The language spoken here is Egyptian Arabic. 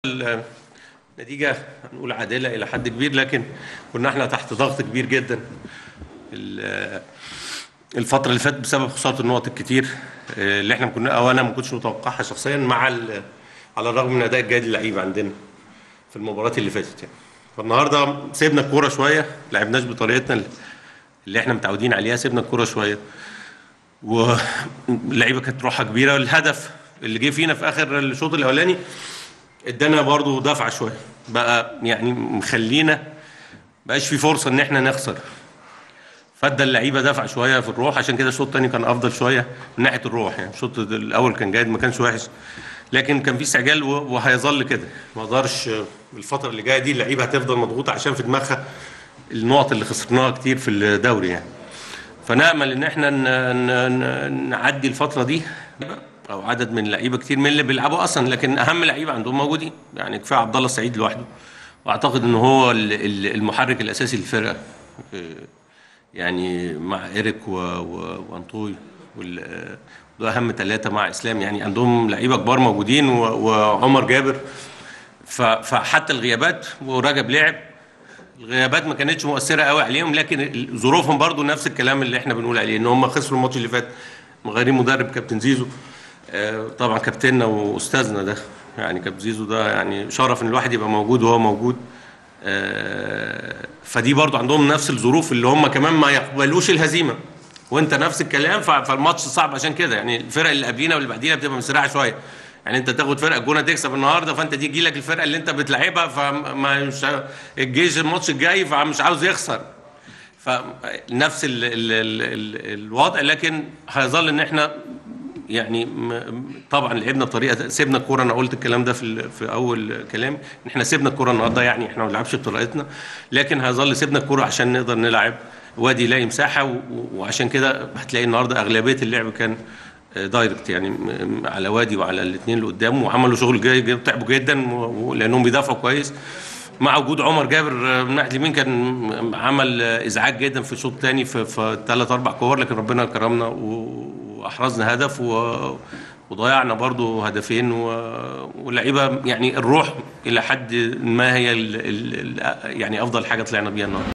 النتيجة هنقول عادلة إلى حد كبير لكن كنا احنا تحت ضغط كبير جدا ال- الفترة اللي فاتت بسبب خسارة النقط الكتير آه، اللي احنا كنا أو أنا ما كنتش متوقعها شخصيا مع ال- على الرغم من أداء الجيد اللعيبة عندنا في المباريات اللي فاتت يعني فالنهارده سيبنا الكورة شوية لعبناش بطريقتنا اللي احنا متعودين عليها سيبنا الكورة شوية واللعيبه كانت روحها كبيره والهدف اللي جه فينا في اخر الشوط الاولاني ادانا برضو دفعه شويه بقى يعني مخلينا بقاش في فرصه ان احنا نخسر فادى اللعيبه دفع شويه في الروح عشان كده الشوط الثاني كان افضل شويه من ناحيه الروح يعني الشوط الاول كان جيد ما كانش وحش لكن كان في استعجال و- وهيظل كده ما اقدرش الفتره اللي جايه دي اللعيبه هتفضل مضغوطه عشان في دماغها النقط اللي خسرناها كتير في الدوري يعني فنامل ان احنا ن- ن- ن- نعدي الفتره دي او عدد من اللعيبه كتير من اللي بيلعبوا اصلا لكن اهم لعيبه عندهم موجودين يعني كفايه عبد الله السعيد لوحده واعتقد ان هو ال- ال- المحرك الاساسي للفرقه إيه، يعني مع ايريك و- و- وانطوي وال- دول اهم ثلاثه مع اسلام يعني عندهم لعيبه كبار موجودين و- وعمر جابر ف- فحتى الغيابات ورجب لعب الغيابات ما كانتش مؤثره قوي عليهم لكن ال- ظروفهم برضو نفس الكلام اللي احنا بنقول عليه ان هم خسروا الماتش اللي فات مغيرين مدرب كابتن زيزو آه، طبعا كابتننا واستاذنا ده يعني كابتن زيزو ده يعني شرف ان الواحد يبقى موجود وهو موجود آه، فدي برضو عندهم نفس الظروف اللي هم كمان ما يقبلوش الهزيمه وانت نفس الكلام ف- فالماتش صعب عشان كده يعني الفرق اللي قبلينا واللي بعدينا بتبقى مسرعه شويه يعني انت تاخد فرقه الجونه تكسب النهارده فانت دي يجي لك الفرقه اللي انت بتلعبها فما مش الجيش الماتش الجاي فمش عاوز يخسر فنفس ال ال ال ال الوضع لكن هيظل ان احنا يعني م- طبعا لعبنا بطريقه سيبنا الكوره انا قلت الكلام ده في ال- في اول كلام ان احنا سيبنا الكوره النهارده يعني احنا ما بنلعبش بطريقتنا لكن هيظل سيبنا الكوره عشان نقدر نلعب وادي يلاقي مساحه و- و- وعشان كده هتلاقي النهارده اغلبيه اللعب كان آه، دايركت يعني م- م- على وادي وعلى الاثنين اللي قدامه وعملوا شغل جيد جدا تعبوا جدا و- و- لانهم بيدافعوا كويس مع وجود عمر جابر آه، من ناحيه اليمين كان عمل آه، ازعاج جدا في الشوط الثاني في في ثلاث اربع كور لكن ربنا كرمنا و- واحرزنا هدف و وضيعنا برضو هدفين و- واللعيبه يعني الروح الى حد ما هي ال ال ال يعني افضل حاجه طلعنا بيها النهارده